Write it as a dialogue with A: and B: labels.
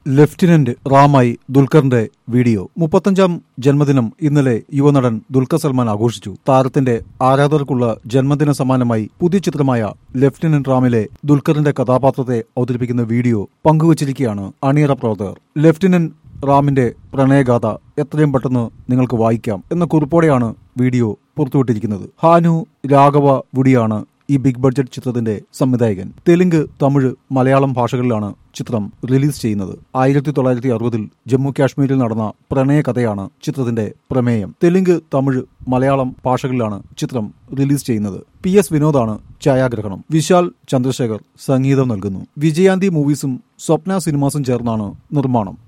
A: lieutenant റാമായി ദുൽഖറിന്റെ video മുപ്പത്തഞ്ചാം ജന്മദിനം ഇന്നലെ യുവനടൻ ദുൽഖർ സൽമാൻ ആഘോഷിച്ചു താരത്തിന്റെ ആരാധകർക്കുള്ള ജന്മദിന സമ്മാനമായി പുതിയ ചിത്രമായ ലഫ്റ്റനന്റ് റാമിലെ ദുൽഖറിന്റെ കഥാപാത്രത്തെ അവതരിപ്പിക്കുന്ന വീഡിയോ പങ്കുവച്ചിരിക്കുകയാണ് അണിയറ പ്രവർത്തകർ ലഫ്റ്റനന്റ് റാമിന്റെ പ്രണയഗാഥ എത്രയും പെട്ടെന്ന് നിങ്ങൾക്ക് വായിക്കാം എന്ന കുറിപ്പോടെയാണ് വീഡിയോ പുറത്തുവിട്ടിരിക്കുന്നത് ഹാനു രാഘവ വുഡിയാണ് ഈ ബിഗ് ബഡ്ജറ്റ് ചിത്രത്തിന്റെ സംവിധായകൻ തെലുങ്ക് തമിഴ് മലയാളം ഭാഷകളിലാണ് ചിത്രം റിലീസ് ചെയ്യുന്നത് ആയിരത്തി തൊള്ളായിരത്തി അറുപതിൽ ജമ്മു കാശ്മീരിൽ നടന്ന പ്രണയ കഥയാണ് ചിത്രത്തിന്റെ പ്രമേയം തെലുങ്ക് തമിഴ് മലയാളം ഭാഷകളിലാണ് ചിത്രം റിലീസ് ചെയ്യുന്നത് പി എസ് വിനോദാണ് ഛായാഗ്രഹണം വിശാൽ ചന്ദ്രശേഖർ സംഗീതം നൽകുന്നു വിജയാന്തി മൂവീസും സ്വപ്ന സിനിമാസും ചേർന്നാണ് നിർമ്മാണം